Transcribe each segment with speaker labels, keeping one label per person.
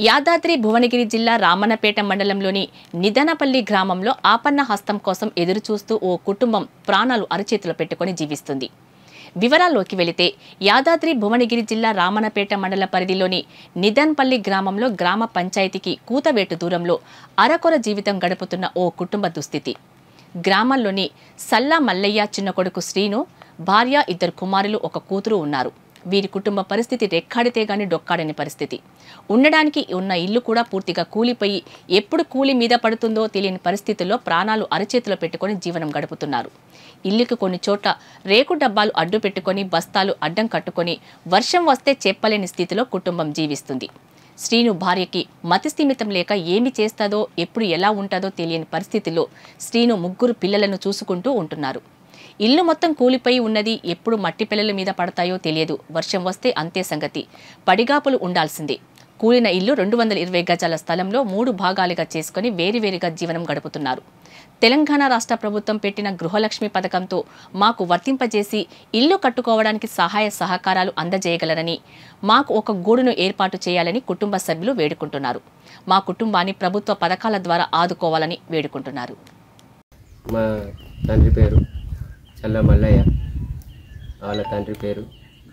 Speaker 1: యాదాద్రి భువనగిరి జిల్లా రామన్నపేట మండలంలోని నిదనపల్లి గ్రామంలో ఆపన్న హస్తం కోసం ఎదురుచూస్తూ ఓ కుటుంబం ప్రాణాలు అరచేతిలో పెట్టుకొని జీవిస్తుంది వివరాల్లోకి వెళితే యాదాద్రి భువనగిరి జిల్లా రామన్నపేట మండల పరిధిలోని నిదన్పల్లి గ్రామంలో గ్రామ పంచాయతీకి కూతవేటు దూరంలో అరకొర జీవితం గడుపుతున్న ఓ కుటుంబ దుస్థితి గ్రామంలోని సల్లా మల్లయ్య చిన్న కొడుకు శ్రీను భార్య ఇద్దరు కుమారులు ఒక కూతురు ఉన్నారు వీరి కుటుంబ పరిస్థితి రెక్కాడితే గాని డొక్కాడని పరిస్థితి ఉండడానికి ఉన్న ఇల్లు కూడా పూర్తిగా కూలిపోయి ఎప్పుడు కూలి మీద పడుతుందో తెలియని పరిస్థితుల్లో ప్రాణాలు అరచేతిలో పెట్టుకొని జీవనం గడుపుతున్నారు ఇల్లుకి కొన్ని చోట్ల రేకు డబ్బాలు అడ్డు పెట్టుకొని బస్తాలు అడ్డం కట్టుకొని వర్షం వస్తే చెప్పలేని స్థితిలో కుటుంబం జీవిస్తుంది శ్రీను భార్యకి మతిస్థిమితం లేక ఏమి చేస్తాదో ఎప్పుడు ఎలా ఉంటుందో తెలియని పరిస్థితిలో శ్రీను ముగ్గురు పిల్లలను చూసుకుంటూ ఉంటున్నారు ఇల్లు మొత్తం కూలిపోయి ఉన్నది ఎప్పుడు మట్టి పిల్లల మీద పడతాయో తెలియదు వర్షం వస్తే అంతే సంగతి పడిగాపులు ఉండాల్సిందే కూలిన ఇల్లు రెండు వందల ఇరవై గజాల స్థలంలో మూడు భాగాలుగా చేసుకుని వేరువేరుగా జీవనం గడుపుతున్నారు తెలంగాణ రాష్ట్ర ప్రభుత్వం పెట్టిన గృహలక్ష్మి పథకంతో మాకు వర్తింపజేసి ఇల్లు కట్టుకోవడానికి సహాయ సహకారాలు అందజేయగలరని మాకు ఒక గూడును ఏర్పాటు చేయాలని కుటుంబ సభ్యులు వేడుకుంటున్నారు మా కుటుంబాన్ని ప్రభుత్వ పథకాల ద్వారా ఆదుకోవాలని వేడుకుంటున్నారు
Speaker 2: మా తండ్రి పేరు చల్ల మల్లయ్య వాళ్ళ తండ్రి పేరు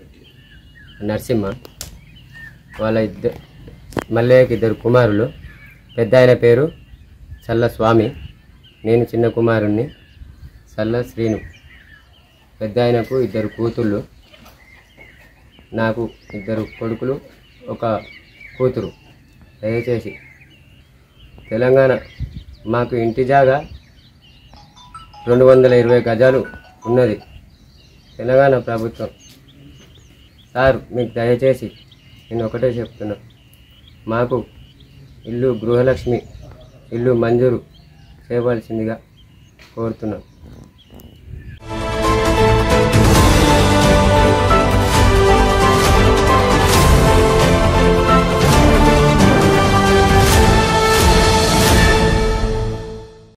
Speaker 2: నరసింహ వాళ్ళ ఇద్దరు మల్లయ్యకి ఇద్దరు కుమారులు పెద్ద ఆయన పేరు చల్ల స్వామి నేను చిన్న కుమారుణ్ణి చల్ల శ్రీను పెద్ద ఆయనకు ఇద్దరు కూతుళ్ళు నాకు ఇద్దరు కొడుకులు ఒక కూతురు దయచేసి తెలంగాణ మాకు ఇంటి జాగా రెండు వందల ఇరవై గజాలు ఉన్నది తెలంగాణ ప్రభుత్వం సార్ మీకు దయచేసి నేను ఒకటే చెప్తున్నా మాకు ఇల్లు గృహలక్ష్మి ఇల్లు మంజూరు చేయవలసిందిగా కోరుతున్నాం